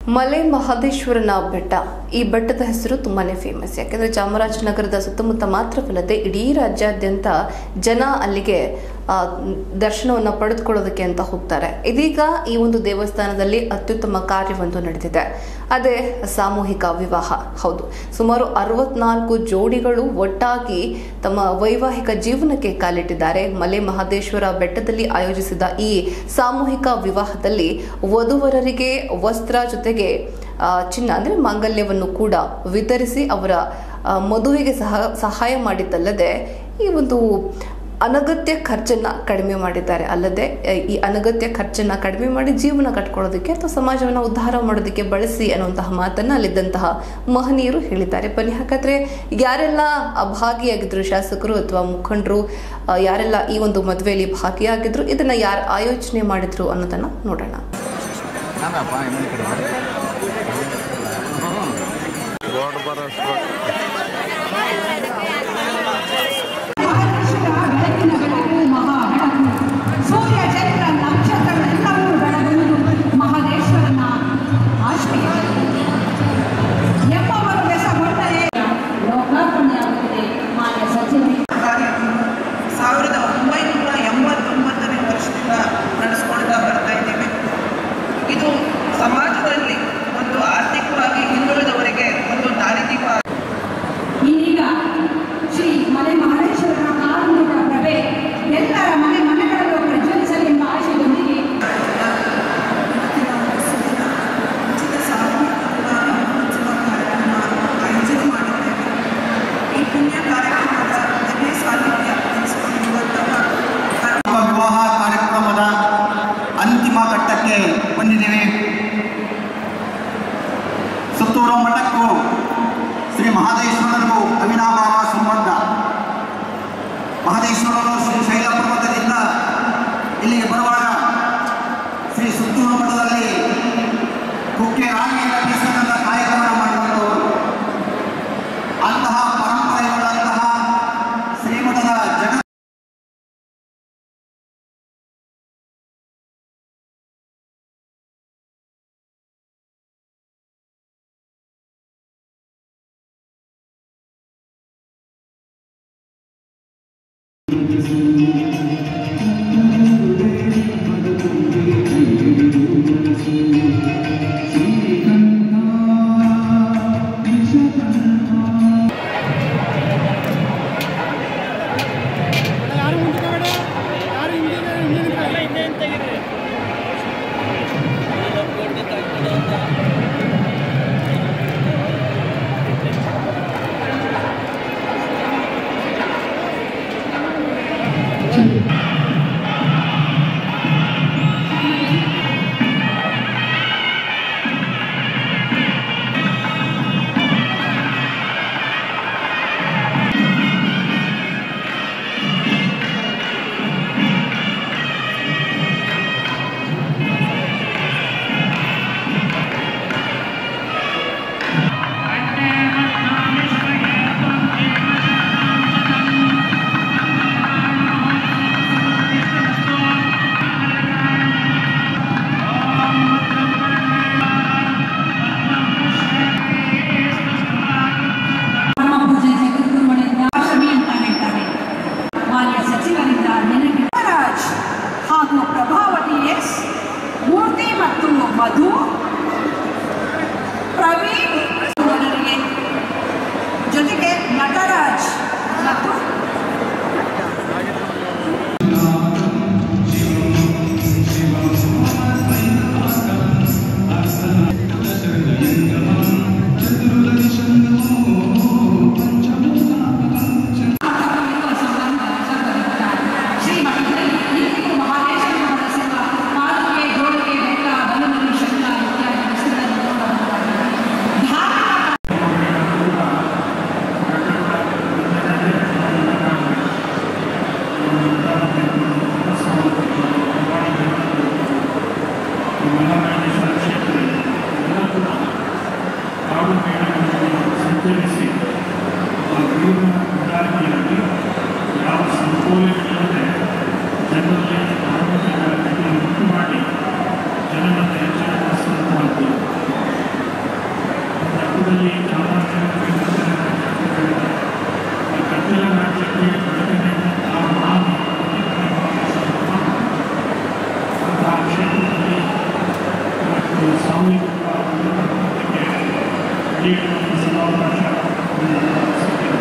ಮಲೆ ಮಹದೇಶ್ವರನ ಬೆಟ್ಟ ಈ ಬೆಟ್ಟದ ಹೆಸರು ತುಂಬಾನೇ ಫೇಮಸ್ ಯಾಕೆಂದ್ರೆ ಚಾಮರಾಜನಗರದ ಸುತ್ತಮುತ್ತ ಮಾತ್ರವಲ್ಲದೆ ಇಡೀ ರಾಜ್ಯಾದ್ಯಂತ ಜನ ಅಲ್ಲಿಗೆ ಆ, ದರ್ಶನವನ್ನ ಪಡೆದುಕೊಳ್ಳೋದಕ್ಕೆ ಅಂತ ಹೋಗ್ತಾರೆ ಇದೀಗ ಈ ಒಂದು ದೇವಸ್ಥಾನದಲ್ಲಿ ಅತ್ಯುತ್ತಮ ಕಾರ್ಯವೊಂದು ನಡೆದಿದೆ ಅದೇ ಸಾಮೂಹಿಕ ವಿವಾಹ ಹೌದು ಸುಮಾರು ಅರವತ್ನಾಲ್ಕು ಜೋಡಿಗಳು ಒಟ್ಟಾಗಿ ತಮ್ಮ ವೈವಾಹಿಕ ಜೀವನಕ್ಕೆ ಕಾಲಿಟ್ಟಿದ್ದಾರೆ ಮಲೆ ಮಹದೇಶ್ವರ ಬೆಟ್ಟದಲ್ಲಿ ಆಯೋಜಿಸಿದ ಈ ಸಾಮೂಹಿಕ ವಿವಾಹದಲ್ಲಿ ವಧುವರರಿಗೆ ವಸ್ತ್ರ ಜೊತೆಗೆ ಆ, ಚಿನ್ನ ಅಂದ್ರೆ ಮಾಂಗಲ್ಯವನ್ನು ಕೂಡ ವಿತರಿಸಿ ಅವರ ಆ, ಮದುವೆಗೆ ಸಹ ಸಹಾಯ ಮಾಡಿದ್ದಲ್ಲದೆ ಈ ಒಂದು ಅನಗತ್ಯ ಖರ್ಚನ್ನ ಕಡಿಮೆ ಮಾಡಿದ್ದಾರೆ ಅಲ್ಲದೆ ಆ, ಈ ಅನಗತ್ಯ ಖರ್ಚನ್ನ ಕಡಿಮೆ ಮಾಡಿ ಜೀವನ ಕಟ್ಕೊಳ್ಳೋದಕ್ಕೆ ಅಥವಾ ಸಮಾಜವನ್ನು ಉದ್ಧಾರ ಮಾಡೋದಕ್ಕೆ ಬಳಸಿ ಅನ್ನುವಂತಹ ಮಾತನ್ನ ಅಲ್ಲಿದ್ದಂತಹ ಮಹನೀಯರು ಹೇಳಿದ್ದಾರೆ ಬನ್ನಿ ಹಾಗಾದ್ರೆ ಯಾರೆಲ್ಲ ಆ ಭಾಗಿಯಾಗಿದ್ರು ಶಾಸಕರು ಅಥವಾ ಮುಖಂಡರು ಆ, ಯಾರೆಲ್ಲ ಈ ಒಂದು ಮದುವೆಯಲ್ಲಿ ಭಾಗಿಯಾಗಿದ್ರು ಇದನ್ನ ಯಾರು ಆಯೋಜನೆ ಮಾಡಿದ್ರು ಅನ್ನೋದನ್ನ ನೋಡೋಣ ನಾನಪ್ಪ ಇನ್ನೊಂದು ಕಡೆ ಮಾಡಿ ಗೋಡ್ ಬರೋಷ್ಟು ಬೆಳಕಿನ ಬೆಳಕು ಮಹಾ ಬೆಳಕು ಸೂರ್ಯ ಚಂದ್ರ ನಕ್ಷತ್ರಗಳೆಲ್ಲವೂ ಬೆಳಗುವುದು ಮಹದೇಶ್ವರನ ಆಶ್ರಯ ಎಂಬವರು ಬೆಸಗೊಂಡರೆ ಲೋಕಾರ್ಪಣೆಯಾಗುತ್ತದೆ ಮಾನ್ಯ ಸಚಿವರಿಗೆ ಕಾರ್ಯವನ್ನು ಸಾವಿರದ ಒಂಬೈನೂರ ಎಂಬತ್ತೊಂಬತ್ತನೇ ವರ್ಷದಿಂದ ನಡೆಸ್ಕೊಳ್ತಾ ಬರ್ತಾ ಇದ್ದೇವೆ ಇದು ಸಮಾಜದಲ್ಲಿ ಒಂದು ಆರ್ಥಿಕವಾಗಿ ಹಿಂದುಳಿದವರಿಗೆ ಒಂದು ದಾರಿದೀಪ ಇದೀಗ ಶ್ರೀ ಮಲೆ ಮಹದೇಶ್ವರನ ಕಾರುಣ್ಯದ ಪ್ರಭೆ ಎಲ್ಲರ ಮನೆ ಮನೆಗಳಲ್ಲೂ ಪ್ರಜ್ವಲಿಸಲೆಂಬ ಆಶಯದೊಂದಿಗೆ ಇವತ್ತಿನ ಸುದಿನ ಉಚಿತ ಸಾಮೂಹಿಕ ವಿವಾಹ ಮಹೋತ್ಸವ ಕಾರ್ಯಕ್ರಮ ಆಯೋಜನೆ ಮಾಡಿದ್ದೇವೆ ಈ ಪುಣ್ಯ ಕಾರ್ಯಕ್ರಮದ ದಿವ್ಯ ಸಾನ್ನಿಧ್ಯ ವಹಿಸಿಕೊಂಡಿರುವಂತಹ ನಮ್ಮ ವಿವಾಹ ಕಾರ್ಯಕ್ರಮದ ಅಂತಿಮ ಘಟ್ಟಕ್ಕೆ ಬಂದಿದ್ದೇವೆ ಸುತ್ತೂರು ಮಠಕ್ಕೂ ಶ್ರೀ ಮಹದೇಶ್ವರರಿಗೂ ಅವಿನಾಭಾವ ಸಂಬಂಧ ಮಹದೇಶ್ವರರು ಶ್ರೀ ಶೈಲ ಪರ್ವತದಿಂದ ಇಲ್ಲಿಗೆ ಬರುವಾಗ ಶ್ರೀ ಸುತ್ತೂರು ಮಠದಲ್ಲಿ ಕುಕ್ಕೆ ರಾಣಿಯನ್ನು ಬೀಸತಕ್ಕಂಥ ಕಾರ್ಯಕ್ರಮ ಮಾಡಿಕೊಂಡವರು ಅಂತಹ ಪರಂಪರೆಯುಳ್ಳಂತಹ ಶ್ರೀಮಠದ ಜಗ ಪರಮ ಪೂಜೆ ಜಗದ್ಗುರುಗಳಿಂದ ಆಶ್ರಮಿ ಅಂತ ಹೇಳ್ತಾರೆ ಮಾನ್ಯ ಸಚಿವರಿಂದ ನೆನಪಿ ರಾಜ್ ಹಾಗೂ ಪ್ರಭಾವತಿ ಎಸ್ ಮೂರ್ತಿ ಮತ್ತು ಮಧು ಪ್ರವೀಣ್ ಅವರಿಗೆ ಜೊತೆಗೆ ನಟರಾಜ್ ಮತ್ತು ಶ್ರೀಮಠದಲ್ಲಿ ಇಂದಿಗೂ ಮಹಾದೇಶ್ವರನ ಸೇವಾ ಮಾಲಿಕೆ ಜೋಳಿಗೆ ಬೆಟ್ಟ ಬಲಮುರಿ ಶಂಕ ಇತ್ಯಾದಿ ವಸ್ತುಗಳನ್ನು ನೋಡಬಹುದಾಗಿದೆ ಧಾರ್ಮಿಕ ಕಾಡು ಮೇಳಗಳಲ್ಲಿ ಸಂಚರಿಸಿ ಆ ಜೀವನ ಉದಾಹರಣೆಯಾಗಿ ಯಾವ ಸಂಕೋಲೆಗಳಿಲ್ಲದೆ ಜನರಲ್ಲಿ ಧಾರ್ಮಿಕ ಜಾಗೃತಿ ಉಂಟು ಮಾಡಿ ಜನರನ್ನು ಎಚ್ಚರಿಸುವಂತಹದ್ದು ಪಕ್ಕದಲ್ಲಿ ಚಾಮರಾಜನಗರ ಈ ಕಟ್ಟಡ ರಾಜ್ಯಕ್ಕೆ ಬೆಳಗ್ಗೆ ಆ ಮಹಾನ್ ಅಂತಹ ಕ್ಷೇತ್ರದಲ್ಲಿ ಇವತ್ತು ಸಾಮೂಹಿಕ ಅದಕ್ಕೆ ನಡೆಯುವ ಸಮಾವೇಶ ಸಿಕ್ಕಿದೆ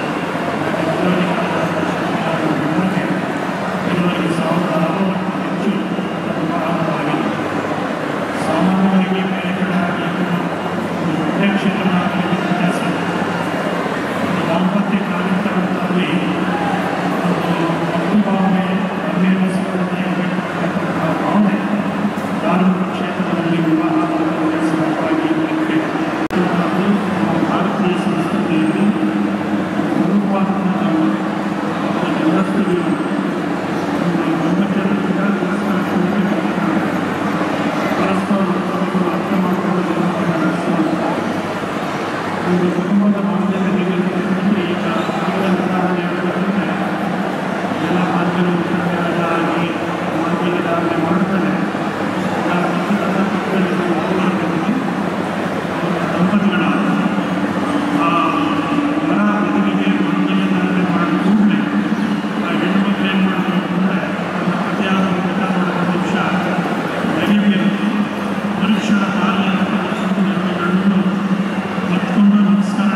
ಇರುವಲ್ಲಿ ಸಾವಿರದ ಅರವತ್ತು ಹೆಚ್ಚು ಪ್ರಾರಂಭವಾಗಿದೆ ಸಾಮಾನ್ಯವಾಗಿ ಬೇರೆ ಕಡೆ ಆಗಲಿ ಒಳ್ಳೆಯ ಕ್ಷೇತ್ರ ಆಗಲಿ ವ್ಯತ್ಯಾಸ ಇದೆ. ಈ ದಾಂಪತ್ಯ ಕಾರ್ಯಕ್ರಮದಲ್ಲಿ ಒಂದು ಮಕ್ಕಳ ಭಾವನೆ ಅಭಿನಯ ಸಿಗುತ್ತದೆ ಆ ಭಾವನೆ ಧಾರ್ಮಿಕ ಕ್ಷೇತ್ರದಲ್ಲಿ ವಿವಾಹ ಸಹವಾಗಿ ಇರುತ್ತೆ. ಅದು ನಮ್ಮ ಭಾರತೀಯ ಸಂಸ್ಕೃತಿಯಲ್ಲಿ ಪ್ರಮುಖವಾದಂಥ ಒಂದು ವ್ಯವಸ್ಥೆಗಳು ಒಂದು ಬ್ರಹ್ಮಚರ್ಯದಿಂದ ಪರಸ್ಪರ ಪರಸ್ಪರ ಒಬ್ಬರೊಬ್ಬರು ಅರ್ಥ ಮಾಡಿಕೊಳ್ಳೋದನ್ನು ನಡೆಸುವಂಥ ಒಂದು ಕುಟುಂಬದ ಬಾಂಧವ್ಯದಲ್ಲಿ ಈಗ ಉದಾಹರಣೆ ಹೇಳಬೇಕಂದ್ರೆ ಎಲ್ಲ ಮಾಧ್ಯಮ ಆಗಿ ಮಾಧ್ಯಮದಾರನೆ ಮಾಡ್ತಾರೆ ಆ ಪಕ್ಕದ ಪಕ್ಕದಲ್ಲಿ ಹೋರಾಟದಲ್ಲಿ ಅವರ ದಂಪತಿಗಳಾದ ಆ ಮರ ಮದುವೆಗೆ ಮಾಧ್ಯಮದಾರನೆ ಮಾಡಿದ ಕೂಡಲೇ ಆ ಹೆಣ್ಣುಮಕ್ಳು ಏನು ಮಾಡಬೇಕು ಅಂದರೆ ತನ್ನ ಪತಿಯಾದ ಊಟ ಮಾಡುವ ನಿಮಿಷ ನೈವೇದ್ಯ ಮನುಷ್ಯರ ಬಾಲ್ಯದ ಗಂಡು ಮತ್ತೊಂದು ನಮಸ್ಕಾರ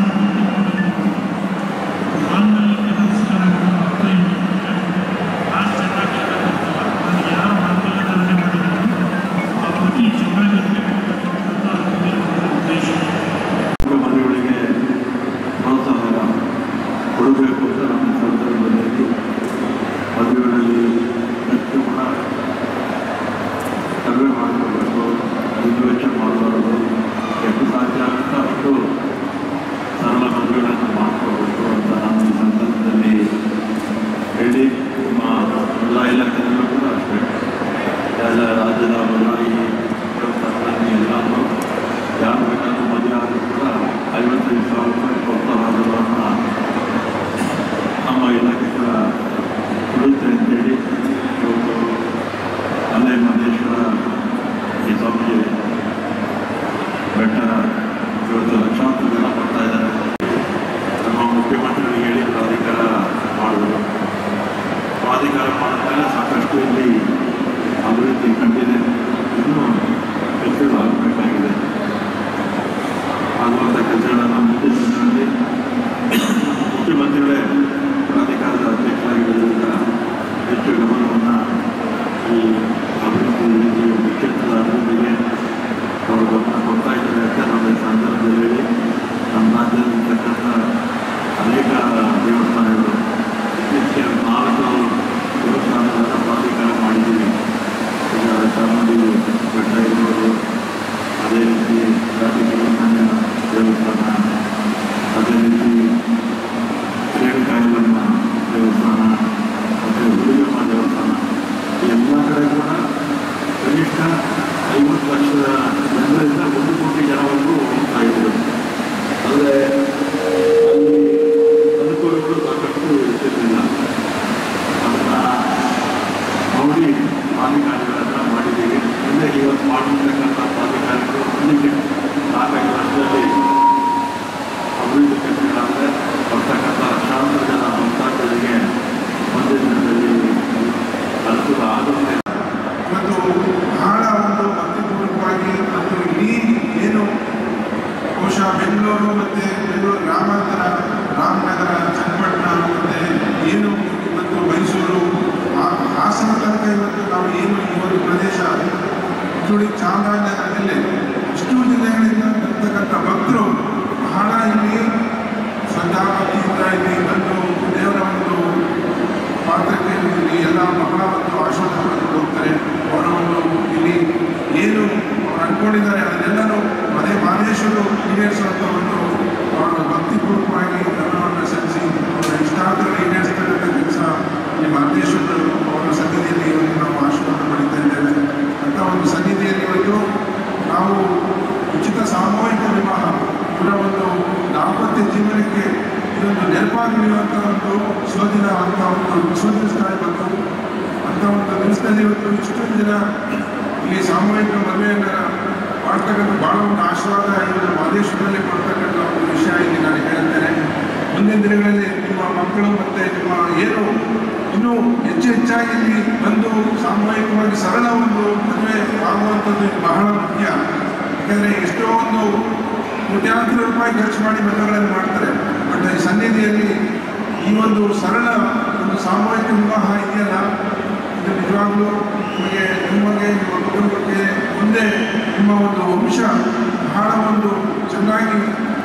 ಮಾಂಗಲ್ಯಕ್ಕೆ ನಮಸ್ಕಾರ ಅರ್ಥ ಏನು ಆ ಚೆನ್ನಾಗಿ ನಾನು ಯಾರು ಮಾಂಗಲ್ಯಧಾರಣೆ ಮಾಡಿದ್ರು ಆ ಪತಿ ಚೆನ್ನಾಗಿರ್ಬೇಕು ಅಂತ ಉದ್ದೇಶ ಮದುವೆಗಳಿಗೆ ಪ್ರೋತ್ಸಾಹ ಕೊಡಬೇಕು ಅಂತ ನಮ್ಮ ಸಂದರ್ಭದಲ್ಲಿ ಮದುವೆಗಳಲ್ಲಿ ಹೆಚ್ಚು ಕೂಡ ಕಡಿಮೆ ಮಾಡಿಕೊಳ್ಬೇಕು ಇದು ವೆಚ್ಚ ಮಾಡಬಾರ್ದು ಎಷ್ಟು ಸಾಧ್ಯ ಆಗುತ್ತೋ ಅಷ್ಟು ಸರಳ ಮದುವೆಗಳನ್ನು ಮಾಡಿಕೊಳ್ಬೇಕು ಅಂತ ನಾನು ಈ ಸಂದರ್ಭದಲ್ಲಿ ಹೇಳಿ ನಿಮ್ಮ ಎಲ್ಲ ಇಲಾಖೆಯಲ್ಲೂ ಕೂಡ ಅಷ್ಟೇ ಎಲ್ಲ ರಾಜ್ಯದ ಬದಲಾಗಿ ದೇವಸ್ಥಾನದಲ್ಲಿ ಎಲ್ಲರೂ ಯಾರು ಬೇಕಾದ್ರೂ ಮದುವೆ ಆದರೂ ಕೂಡ ಐವತ್ತೈದು ಸಾವಿರ ರೂಪಾಯಿ ಪ್ರೋತ್ಸಾಹಗಳನ್ನು ನಮ್ಮ ಇಲಾಖೆ ಕೂಡ ಕೊಡುತ್ತೆ ಅಂತೇಳಿ ಇವತ್ತು ಅಲ್ಲೇ ಮಹೇಶ್ವರ ಈ ಸ್ವಾಮಿ ಬೆಟ್ಟ ಇವತ್ತು ಲಕ್ಷಾಂತರ ಜನ ಬರ್ತಾ ಇದ್ದಾರೆ ನಮ್ಮ ಮುಖ್ಯಮಂತ್ರಿಗಳಿಗೆ ಹೇಳಿ ಪ್ರಾಧಿಕಾರ ಮಾಡಿದ್ರು ಪ್ರಾಧಿಕಾರ ಮಾಡಿದ್ಮೇಲೆ ಸಾಕಷ್ಟು ಇಲ್ಲಿ ಅಭಿವೃದ್ಧಿ ಕಂಡಿದೆ ಇನ್ನೂ ಹೆಚ್ಚು ಆಗಬೇಕಾಗಿದೆ ಆಗುವಂಥ ಕೆಲಸಗಳನ್ನು ಮುಂದಿನ ದಿನಗಳಲ್ಲಿ ಮುಖ್ಯಮಂತ್ರಿಗಳೇ ಪ್ರಾಧಿಕಾರದ ಅಧ್ಯಕ್ಷರಾಗಿರೋದ್ರಿಂದ ಹೆಚ್ಚು ಗಮನವನ್ನು ಈ ಅಭಿವೃದ್ಧಿ ಈ ಕ್ಷೇತ್ರದ ಅಭಿವೃದ್ಧಿಗೆ ಅವರು ಗಮನ ಕೊಡ್ತಾ ಇದ್ದಾರೆ ಅಂತ ನಮ್ಮ ಈ ಸಂದರ್ಭದಲ್ಲಿ ಹೇಳಿ ನಮ್ಮ ರಾಜ್ಯದಲ್ಲಿರ್ತಕ್ಕಂಥ ಅನೇಕ ದೇವಸ್ಥಾನಗಳು ಇತ್ತೀಚೆಗೆ ನಾಲ್ಕು ದೇವಸ್ಥಾನಗಳನ್ನು ಪ್ರಾಧಿಕಾರ ಮಾಡಿದ್ದೀವಿ ಈಗ ಚಾಮುಂಡಿ ಬೆಟ್ಟ ಇರ್ಬೋದು ಅದೇ ರೀತಿ ರಾಜ ಸುಬ್ರಹ್ಮಣ್ಯ ದೇವಸ್ಥಾನ ಅದೇ ರೀತಿ ರೇಣುಕಾಯಲಮ್ಮ ದೇವಸ್ಥಾನ ಮತ್ತು ಹುಲಿಗಮ್ಮ ದೇವಸ್ಥಾನ ಈ ಎಲ್ಲ ಕಡೆ ಕೂಡ ಕನಿಷ್ಠ ಐವತ್ತು ಲಕ್ಷದ ಜನರಿಂದ ಒಂದು ಕೋಟಿ ಜನವರೆಗೂ ಹೋಗ್ತಾ ಇದ್ರು ಆದರೆ ಅಲ್ಲಿ ಅನುಕೂಲಗಳು ಸಾಕಷ್ಟು ಇರ್ತಿರಲಿಲ್ಲ ಅದನ್ನು ನೋಡಿ ಪ್ರಾಧಿಕಾರಿಗಳನ್ನು ಮಾಡಿದ್ದೀವಿ ಮುಂದೆ ಇವತ್ತು ಮಾಡಿರ್ತಕ್ಕಂಥ ಪ್ರಾಧಿಕಾರಿಗಳು ಮುಂದಿನ ನಾಲ್ಕೈದು ವರ್ಷದಲ್ಲಿ ಅಭಿವೃದ್ಧಿ ಕೆಲಸಗಳಾದರೆ ಬರ್ತಕ್ಕಂಥ ಲಕ್ಷಾಂತರ ಜನ ಭಕ್ತಾದಿಗಳಿಗೆ ಮುಂದಿನ ದಿನದಲ್ಲಿ ಅನುಕೂಲ ಆಗುತ್ತೆ ಮತ್ತು ಬಹಳ ಒಂದು ಭಕ್ತಿಪೂರ್ವಕವಾಗಿ ಮತ್ತು ಇಡೀ ಏನು ಬಹುಶಃ ಬೆಂಗಳೂರು ಮತ್ತು ಬೆಂಗಳೂರು ಗ್ರಾಮಾಂತರ ರಾಮನಗರ ಚನ್ನಪಟ್ಟಣ ಮತ್ತು ಏನು ಮತ್ತು ಮೈಸೂರು ಆ- ಹಾಸನ ತನಕ ಇವತ್ತು ನಾವು ಏನು ಈ ಒಂದು ಪ್ರದೇಶ ಇನ್ಕ್ಲೂಡಿಂಗ್ ಚಾಮರಾಜನಗರ ಜಿಲ್ಲೆ ಇಷ್ಟು ಜಿಲ್ಲೆಗಳಿಂದ ಬರ್ತಕ್ಕಂಥ ಭಕ್ತರು ಬಹಳ ಇಲ್ಲಿ ಶ್ರದ್ಧಾಭಕ್ತಿಯಿಂದ ಇಲ್ಲಿ ಬಂದು ದೇವರ ಒಂದು ಪಾತ್ರಕ್ಕೆ ಇಲ್ಲಿ ಎಲ್ಲ ಬಹಳ ಒಂದು ಆಶೀರ್ವಾದ ಪಡೆದುಕೊಂಡು ಹೋಗ್ತಾರೆ ಅವರ ಒಂದು ಇಲ್ಲಿ ಏನು ಅವ್ರು ಅಂದ್ಕೊಂಡಿದ್ದಾರೆ ಅದನ್ನೆಲ್ಲರೂ ಅದೇ ಮಾದೇಶ್ವರು ಈಡೇರಿಸುವಂಥ ಒಂದು ಅವರು ಭಕ್ತಿಪೂರ್ವಕವಾಗಿ ಧರ್ಮವನ್ನು ಸಲ್ಲಿಸಿ ಅವರ ಇಷ್ಟಾರ್ಥಗಳು ಈಡೇರಿಸ್ತಕ್ಕಂಥ ಕೆಲಸ ಈ ಮಾದೇಶ್ವರರು ಅವರ ಸನ್ನಿಧಿಯಲ್ಲಿ ಇವತ್ತು ನಾವು ಆಶೀರ್ವಾದ ಪಡಿತಾ ಇದ್ದೇವೆ ಅಂತ ಒಂದು ಸನ್ನಿಧಿಯಲ್ಲಿ ಇವತ್ತು ನಾವು ಉಚಿತ ಸಾಮೂಹಿಕ ವಿವಾಹ ಇವರ ಒಂದು ದಾಂಪತ್ಯ ಜೀವನಕ್ಕೆ ಇದೊಂದು ನೆನಪಾಗಿರುವಂಥ ಒಂದು ಶೋಧಿನ ಅಂತ ಒಂದು ಶೋಧಿಸ್ತಾ ಇವತ್ತು ಅಂತ ಒಂದು ದಿವಸದಲ್ಲಿ ಇವತ್ತು ಇಷ್ಟೊಂದು ಜನ ಇಲ್ಲಿ ಸಾಮೂಹಿಕ ಮದುವೆಯನ್ನು ಮಾಡ್ತಕ್ಕಂಥ ಭಾಳ ಒಂದು ಆಶೀರ್ವಾದ ಇವರು ಮಾದೇಶ್ವರದಲ್ಲಿ ಕೊಡ್ತಕ್ಕಂಥ ದಿನಗಳಲ್ಲಿ ನಿಮ್ಮ ಮಕ್ಕಳು ಮತ್ತು ನಿಮ್ಮ ಏನು ಇನ್ನೂ ಹೆಚ್ಚು ಹೆಚ್ಚಾಗಿ ಇಲ್ಲಿ ಬಂದು ಸಾಮೂಹಿಕವಾಗಿ ಸರಳ ಒಂದು ಮದುವೆ ಆಗುವಂಥದ್ದು ಇದು ಬಹಳ ಮುಖ್ಯ ಯಾಕಂದರೆ ಎಷ್ಟೋ ಒಂದು ಕೋಟ್ಯಾಂತರ ರೂಪಾಯಿ ಖರ್ಚು ಮಾಡಿ ಮದುವೆಗಳನ್ನು ಮಾಡ್ತಾರೆ ಬಟ್ ಈ ಸನ್ನಿಧಿಯಲ್ಲಿ ಈ ಒಂದು ಸರಳ ಒಂದು ಸಾಮೂಹಿಕ ವಿವಾಹ ಇದೆಯಲ್ಲ ಇದು ನಿಜವಾಗ್ಲೂ ನಿಮಗೆ ನಿಮಗೆ ನಿಮ್ಮ ಕುಟುಂಬಕ್ಕೆ ಮುಂದೆ ನಿಮ್ಮ ಒಂದು ವಂಶ ಬಹಳ ಒಂದು ಚೆನ್ನಾಗಿ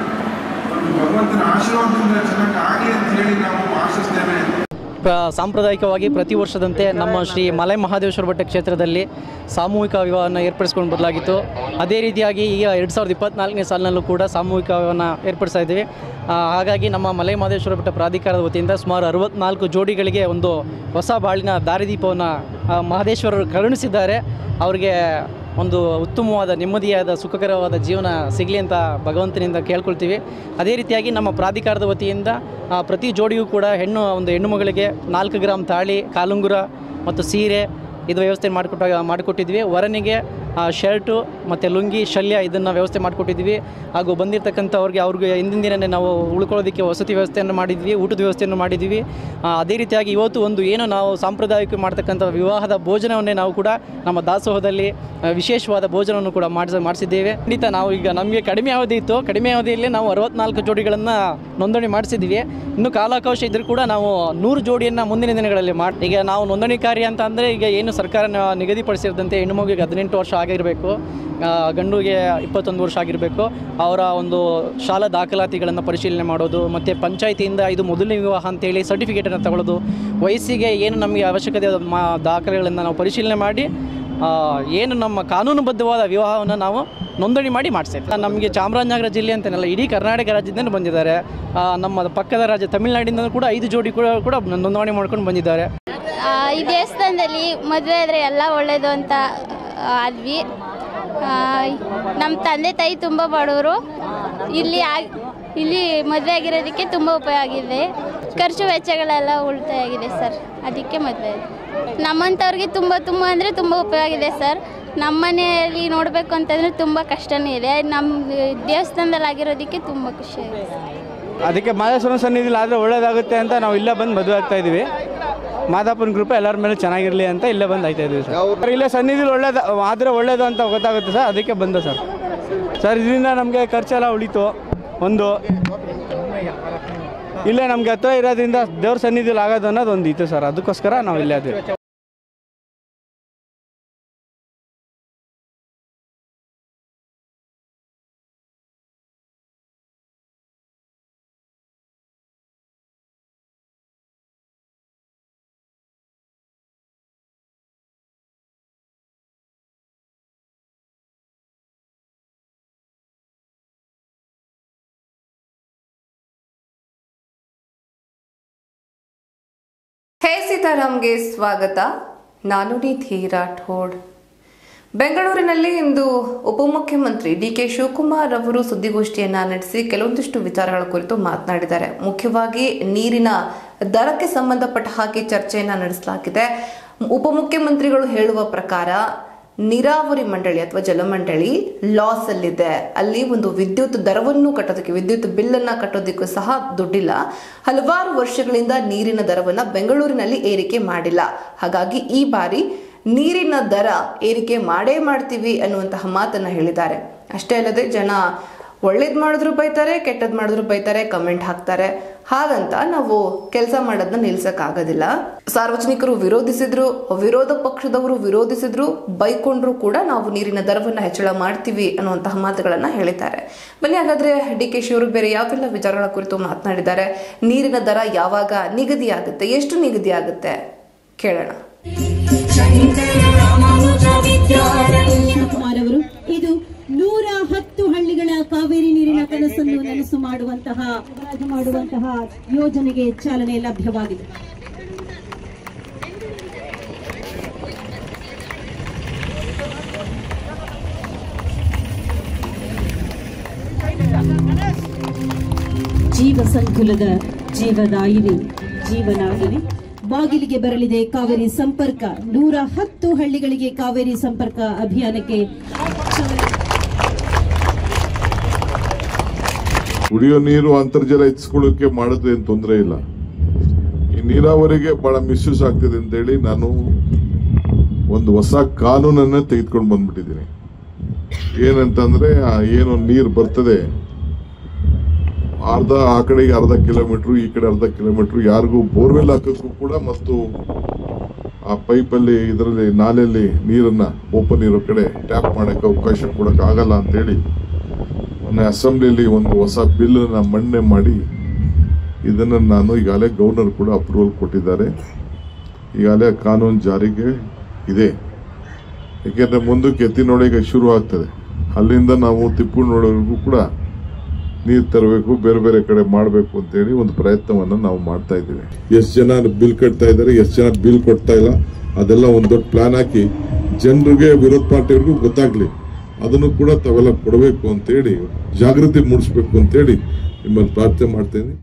ಒಂದು ಭಗವಂತನ ಆಶೀರ್ವಾದದಿಂದ ಚೆನ್ನಾಗಿ ಆಗಲಿ ಅಂತ ಹೇಳಿ ನಾವು ಆಶಿಸ್ತೇವೆ ಪ್ರ- ಸಾಂಪ್ರದಾಯಿಕವಾಗಿ ಪ್ರತಿ ವರ್ಷದಂತೆ ನಮ್ಮ ಶ್ರೀ ಮಲೆ ಮಹಾದೇಶ್ವರ ಬೆಟ್ಟ ಕ್ಷೇತ್ರದಲ್ಲಿ ಸಾಮೂಹಿಕ ವಿವಾಹವನ್ನು ಏರ್ಪಡಿಸ್ಕೊಂಡು ಬರಲಾಗಿತ್ತು ಅದೇ ರೀತಿಯಾಗಿ ಈಗ ಎರಡು ಸಾವಿರದ ಇಪ್ಪತ್ನಾಲ್ಕನೇ ಸಾಲಿನಲ್ಲೂ ಕೂಡ ಸಾಮೂಹಿಕ ವಿವಾಹವನ್ನು ಏರ್ಪಡಿಸ್ತಾ ಇದ್ದೀವಿ ಆ, ಹಾಗಾಗಿ ನಮ್ಮ ಮಲೆ ಮಹದೇಶ್ವರ ಬೆಟ್ಟ ಪ್ರಾಧಿಕಾರದ ವತಿಯಿಂದ ಸುಮಾರು ಅರವತ್ನಾಲ್ಕು ಜೋಡಿಗಳಿಗೆ ಒಂದು ಹೊಸ ಬಾಳಿನ ದಾರಿದೀಪವನ್ನು ಆ, ಮಹದೇಶ್ವರರು ಕರುಣಿಸಿದ್ದಾರೆ ಅವರಿಗೆ ಒಂದು ಉತ್ತಮವಾದ ನೆಮ್ಮದಿಯಾದ ಸುಖಕರವಾದ ಜೀವನ ಸಿಗಲಿ ಅಂತ ಭಗವಂತನಿಂದ ಕೇಳ್ಕೊಳ್ತೀವಿ ಅದೇ ರೀತಿಯಾಗಿ ನಮ್ಮ ಪ್ರಾಧಿಕಾರದ ವತಿಯಿಂದ ಆ, ಪ್ರತಿ ಜೋಡಿಗೂ ಕೂಡ ಹೆಣ್ಣು ಒಂದು ಹೆಣ್ಣು ಮಗಳಿಗೆ ನಾಲ್ಕು ಗ್ರಾಮ್ ತಾಳಿ ಕಾಲುಂಗುರ ಮತ್ತು ಸೀರೆ ಇದು ವ್ಯವಸ್ಥೆ ಮಾಡಿಕೊಟ್ಟ ಮಾಡಿಕೊಟ್ಟಿದ್ವಿ ವರನಿಗೆ ಆ, ಶರ್ಟು ಮತ್ತು ಲುಂಗಿ ಶಲ್ಯ ಇದನ್ನು ವ್ಯವಸ್ಥೆ ಮಾಡಿಕೊಟ್ಟಿದ್ವಿ ಹಾಗೂ ಬಂದಿರತಕ್ಕಂಥವ್ರಿಗೆ ಅವ್ರಿಗೆ ಹಿಂದಿನ ದಿನವೇ ನಾವು ಉಳ್ಕೊಳ್ಳೋದಕ್ಕೆ ವಸತಿ ವ್ಯವಸ್ಥೆಯನ್ನು ಮಾಡಿದ್ವಿ ಊಟದ ವ್ಯವಸ್ಥೆಯನ್ನು ಮಾಡಿದ್ವಿ ಆ, ಅದೇ ರೀತಿಯಾಗಿ ಇವತ್ತು ಒಂದು ಏನು ನಾವು ಸಾಂಪ್ರದಾಯಿಕ ಮಾಡ್ತಕ್ಕಂಥ ವಿವಾಹದ ಭೋಜನವನ್ನೇ ನಾವು ಕೂಡ ನಮ್ಮ ದಾಸೋಹದಲ್ಲಿ ಆ, ವಿಶೇಷವಾದ ಭೋಜನವನ್ನು ಕೂಡ ಮಾಡಿಸ ಮಾಡಿಸಿದ್ದೇವೆ ಖಂಡಿತ ನಾವು ಈಗ ನಮಗೆ ಕಡಿಮೆ ಅವಧಿ ಇತ್ತು ಕಡಿಮೆ ಅವಧಿಯಲ್ಲಿ ನಾವು ಅರವತ್ನಾಲ್ಕು ಜೋಡಿಗಳನ್ನು ನೋಂದಣಿ ಮಾಡಿಸಿದ್ವಿ ಇನ್ನು ಕಾಲಾವಕಾಶ ಇದ್ದರೂ ಕೂಡ ನಾವು ನೂರು ಜೋಡಿಯನ್ನು ಮುಂದಿನ ದಿನಗಳಲ್ಲಿ ಮಾಡಿ ಈಗ ನಾವು ನೋಂದಣಿ ಕಾರ್ಯ ಅಂತ ಅಂದರೆ ಈಗ ಏನು ಸರ್ಕಾರ ನ- ನಿಗದಿಪಡಿಸಿದಂತೆ ಹೆಣ್ಣು ಮಗುವಿಗೆ ಹದಿನೆಂಟು ವರ್ಷ ಆಗಿರಬೇಕು ಆ, ಗಂಡುಗೆ ಇಪ್ಪತ್ತೊಂದು ವರ್ಷ ಆಗಿರಬೇಕು ಅವರ ಒಂದು ಶಾಲಾ ದಾಖಲಾತಿಗಳನ್ನು ಪರಿಶೀಲನೆ ಮಾಡೋದು ಮತ್ತು ಪಂಚಾಯತಿಯಿಂದ ಇದು ಮೊದಲನೇ ವಿವಾಹ ಅಂತೇಳಿ ಸರ್ಟಿಫಿಕೇಟನ್ನು ತಗೊಳ್ಳೋದು ವಯಸ್ಸಿಗೆ ಏನು ನಮಗೆ ಅವಶ್ಯಕತೆ ಆದ ಮಾ ದಾಖಲೆಗಳನ್ನು ನಾವು ಪರಿಶೀಲನೆ ಮಾಡಿ ಆ, ಏನು ನಮ್ಮ ಕಾನೂನುಬದ್ಧವಾದ ವಿವಾಹವನ್ನು ನಾವು ನೋಂದಣಿ ಮಾಡಿ ಮಾಡಿಸ್ತೇವೆ ನಮಗೆ ಚಾಮರಾಜನಗರ ಜಿಲ್ಲೆ ಅಂತೇನಲ್ಲ ಇಡೀ ಕರ್ನಾಟಕ ರಾಜ್ಯದಿಂದ ಬಂದಿದ್ದಾರೆ ಆ, ನಮ್ಮ ಪಕ್ಕದ ರಾಜ್ಯ ತಮಿಳುನಾಡಿಂದ ಕೂಡ ಐದು ಜೋಡಿ ಕೂಡ ಕೂಡ ನೋಂದಣಿ ಮಾಡ್ಕೊಂಡು ಬಂದಿದ್ದಾರೆ ಆ, ಈ ದೇವಸ್ಥಾನದಲ್ಲಿ ಮದುವೆ ಆದರೆ ಎಲ್ಲ ಒಳ್ಳೆಯದು ಅಂತ ಆ, ಆದ್ವಿ ನಮ್ಮ ತಂದೆ ತಾಯಿ ತುಂಬ ಬಡವರು ಇಲ್ಲಿ ಆಗ್ ಇಲ್ಲಿ ಮದುವೆ ಆಗಿರೋದಕ್ಕೆ ತುಂಬ ಉಪಯೋಗ ಆಗಿದೆ ಖರ್ಚು ವೆಚ್ಚಗಳೆಲ್ಲ ಉಳಿತಾಯ ಆಗಿದೆ ಸರ್ ಅದಕ್ಕೆ ಮದುವೆ ಆಯ್ತು ನಮ್ಮಂಥವ್ರಿಗೆ ತುಂಬ ತುಂಬ ಅಂದರೆ ತುಂಬ ಉಪಯೋಗ ಇದೆ ಸರ್ ನಮ್ಮ ಮನೆಯಲ್ಲಿ ನೋಡಬೇಕು ಅಂತಂದರೆ ತುಂಬ ಕಷ್ಟನೇ ಇದೆ ನಮ್ಮ ದೇವಸ್ಥಾನದಲ್ಲಿ ಆಗಿರೋದಕ್ಕೆ ತುಂಬ ಖುಷಿಯಾಗಿದೆ ಅದಕ್ಕೆ ಮಾದೇಶ್ವರನ ಸನ್ನಿಧಿಲಿ ಆದರೆ ಒಳ್ಳೇದಾಗುತ್ತೆ ಅಂತ ನಾವು ಇಲ್ಲೇ ಬಂದು ಮದುವೆ ಆಗ್ತಾ ಇದೀವಿ ಮಾದಾಪುರ ಕೃಪೆ ಎಲ್ಲರ ಮೇಲೆ ಚೆನ್ನಾಗಿರಲಿ ಅಂತ ಇಲ್ಲೇ ಬಂದು ಆಯ್ತಾ ಇದೀವಿ ಸರ್ ಇಲ್ಲೇ ಸನ್ನಿಧಿಲಿ ಒಳ್ಳೇದು ಆದರೆ ಒಳ್ಳೇದು ಅಂತ ಗೊತ್ತಾಗುತ್ತೆ ಸರ್ ಅದಕ್ಕೆ ಬಂದೆ ಸರ್ ಸರ್ ಇದರಿಂದ ನಮಗೆ ಖರ್ಚೆಲ್ಲ ಉಳಿತು ಒಂದು ಇಲ್ಲೇ ನಮ್ಗೆ ಹತ್ರ ಇರೋದ್ರಿಂದ ದೇವ್ರ ಸನ್ನಿಧಿಲಿ ಆಗೋದು ಅನ್ನೋದು ಒಂದು ಇತ್ತು ಸರ್ ಅದಕ್ಕೋಸ್ಕರ ನಾವು ಇಲ್ಲೇ ಅದೇ ಹೇ ಸೀತಾರಾಮ್ಗೆ ಸ್ವಾಗತ ನಾನು ನಿಧಿ ರಾಠೋಡ್ ಬೆಂಗಳೂರಿನಲ್ಲಿ ಇಂದು ಉಪಮುಖ್ಯಮಂತ್ರಿ ಡಿ ಕೆ ಶಿವಕುಮಾರ್ ಅವರು ಸುದ್ದಿಗೋಷ್ಠಿಯನ್ನ ನಡೆಸಿ ಕೆಲವೊಂದಿಷ್ಟು ವಿಚಾರಗಳ ಕುರಿತು ಮಾತನಾಡಿದ್ದಾರೆ ಮುಖ್ಯವಾಗಿ ನೀರಿನ ದರಕ್ಕೆ ಸಂಬಂಧಪಟ್ಟ ಹಾಗೆ ಚರ್ಚೆಯನ್ನ ನಡೆಸಲಾಗಿದೆ ಉಪಮುಖ್ಯಮಂತ್ರಿಗಳು ಹೇಳುವ ಪ್ರಕಾರ ನೀರಾವರಿ ಮಂಡಳಿ ಅಥವಾ ಜಲಮಂಡಳಿ ಲಾಸ್ ಅಲ್ಲಿದೆ ಅಲ್ಲಿ ಒಂದು ವಿದ್ಯುತ್ ದರವನ್ನು ಕಟ್ಟೋದಕ್ಕೆ ವಿದ್ಯುತ್ ಬಿಲ್ ಅನ್ನ ಕಟ್ಟೋದಕ್ಕೂ ಸಹ ದುಡ್ಡಿಲ್ಲ ಹಲವಾರು ವರ್ಷಗಳಿಂದ ನೀರಿನ ದರವನ್ನ ಬೆಂಗಳೂರಿನಲ್ಲಿ ಏರಿಕೆ ಮಾಡಿಲ್ಲ ಹಾಗಾಗಿ ಈ ಬಾರಿ ನೀರಿನ ದರ ಏರಿಕೆ ಮಾಡೇ ಮಾಡ್ತೀವಿ ಅನ್ನುವಂತಹ ಮಾತನ್ನ ಹೇಳಿದ್ದಾರೆ ಅಷ್ಟೇ ಅಲ್ಲದೆ ಜನ ಒಳ್ಳೇದ್ ಮಾಡಿದ್ರು ಬೈತಾರೆ ಕೆಟ್ಟದ್ ಮಾಡಿದ್ರು ಬೈತಾರೆ ಕಮೆಂಟ್ ಹಾಕ್ತಾರೆ ಹಾಗಂತ ನಾವು ಕೆಲಸ ಮಾಡೋದನ್ನ ನಿಲ್ಸಕ್ ಆಗೋದಿಲ್ಲ ಸಾರ್ವಜನಿಕರು ವಿರೋಧಿಸಿದ್ರು ವಿರೋಧ ಪಕ್ಷದವರು ವಿರೋಧಿಸಿದ್ರು ಬೈಕೊಂಡ್ರು ಕೂಡ ನಾವು ನೀರಿನ ದರವನ್ನ ಹೆಚ್ಚಳ ಮಾಡ್ತೀವಿ ಅನ್ನುವಂತಹ ಮಾತುಗಳನ್ನ ಹೇಳಿದ್ದಾರೆ ಬನ್ನಿ ಹಾಗಾದ್ರೆ ಡಿ ಕೆ ಶಿವರು ಬೇರೆ ಯಾವೆಲ್ಲ ವಿಚಾರಗಳ ಕುರಿತು ಮಾತನಾಡಿದ್ದಾರೆ ನೀರಿನ ದರ ಯಾವಾಗ ನಿಗದಿ ಆಗುತ್ತೆ ಎಷ್ಟು ನಿಗದಿ ಆಗುತ್ತೆ ಕೇಳೋಣ ಶಿವಕುಮಾರ್ ಅವರು ಇದು ನೂರ ಹತ್ತು ಹಳ್ಳಿಗಳ ಕಾವೇರಿ ನೀರಿನ ಕನಸನ್ನು ನನಸು ಮಾಡುವಂತಹ ಮಾಡುವಂತಹ ಯೋಜನೆಗೆ ಚಾಲನೆ ಲಭ್ಯವಾಗಿದೆ ಜೀವ ಸಂಕುಲದ ಜೀವದಾಯಿನಿ ಜೀವನಾಗಿನಿ ಬಾಗಿಲಿಗೆ ಬರಲಿದೆ ಕಾವೇರಿ ಸಂಪರ್ಕ ನೂರ ಹತ್ತು ಹಳ್ಳಿಗಳಿಗೆ ಕಾವೇರಿ ಸಂಪರ್ಕ ಅಭಿಯಾನಕ್ಕೆ ಚಾಲನೆ ಕುಡಿಯೋ ನೀರು ಅಂತರ್ಜಲ ಹೆಚ್ಚಿಸ್ಕೊಳ್ಳೋಕೆ ಮಾಡಿದ್ರೆ ಏನು ತೊಂದರೆ ಇಲ್ಲ ಈ ನೀರಾವರಿಗೆ ಬಹಳ ಮಿಸ್ಯೂಸ್ ಆಗ್ತಿದೆ ಅಂತೇಳಿ ನಾನು ಒಂದು ಹೊಸ ಕಾನೂನನ್ನ ತೆಗೆದುಕೊಂಡು ಬಂದ್ಬಿಟ್ಟಿದ್ದೀನಿ ಏನಂತಂದ್ರೆ ಆ ಏನು ನೀರು ಬರ್ತದೆ ಅರ್ಧ ಆ ಕಡೆಗೆ ಅರ್ಧ ಕಿಲೋಮೀಟ್ರು ಈ ಕಡೆ ಅರ್ಧ ಕಿಲೋಮೀಟ್ರು ಯಾರಿಗೂ ಬೋರ್ವೆಲ್ ಹಾಕೋಕ್ಕೂ ಕೂಡ ಮತ್ತು ಆ ಪೈಪಲ್ಲಿ ಇದರಲ್ಲಿ ನಾಲೆಯಲ್ಲಿ ನೀರನ್ನ ಓಪನ್ ಇರೋ ಕಡೆ ಟ್ಯಾಪ್ ಮಾಡೋಕ್ಕೆ ಅವಕಾಶ ಕೊಡೋಕೆ ಆಗಲ್ಲ ಅಂತೇಳಿ ಮೊನ್ನೆ ಅಸೆಂಬ್ಲಿಯಲ್ಲಿ ಒಂದು ಹೊಸ ಬಿಲ್ಲನ್ನು ಮಂಡನೆ ಮಾಡಿ ಇದನ್ನು ನಾನು ಈಗಾಗಲೇ ಗವರ್ನರ್ ಕೂಡ ಅಪ್ರೂವಲ್ ಕೊಟ್ಟಿದ್ದಾರೆ ಈಗಾಗಲೇ ಕಾನೂನು ಜಾರಿಗೆ ಇದೆ ಏಕೆಂದರೆ ಮುಂದಕ್ಕೆ ಎತ್ತಿ ನೋಡಿಗೆ ಶುರು ಆಗ್ತದೆ ಅಲ್ಲಿಂದ ನಾವು ತಿಪ್ಪುನೋಡವರೆಗೂ ಕೂಡ ನೀರು ತರಬೇಕು ಬೇರೆ ಬೇರೆ ಕಡೆ ಮಾಡಬೇಕು ಅಂತೇಳಿ ಒಂದು ಪ್ರಯತ್ನವನ್ನು ನಾವು ಮಾಡ್ತಾ ಇದ್ದೀವಿ ಎಷ್ಟು ಜನ ಬಿಲ್ ಕಟ್ತಾ ಇದ್ದಾರೆ ಎಷ್ಟು ಜನ ಬಿಲ್ ಕೊಡ್ತಾ ಇಲ್ಲ ಅದೆಲ್ಲ ಒಂದು ದೊಡ್ಡ ಪ್ಲಾನ್ ಹಾಕಿ ಜನರಿಗೆ ವಿರೋಧ ಪಾರ್ಟಿಯವ್ರಿಗೂ ಗೊತ್ತಾಗ್ಲಿ ಅದನ್ನು ಕೂಡ ತಾವೆಲ್ಲ ಕೊಡಬೇಕು ಅಂತೇಳಿ ಜಾಗೃತಿ ಮೂಡಿಸ್ಬೇಕು ಅಂತೇಳಿ ನಿಮ್ಮಲ್ಲಿ ಪ್ರಾರ್ಥನೆ ಮಾಡ್ತೇನೆ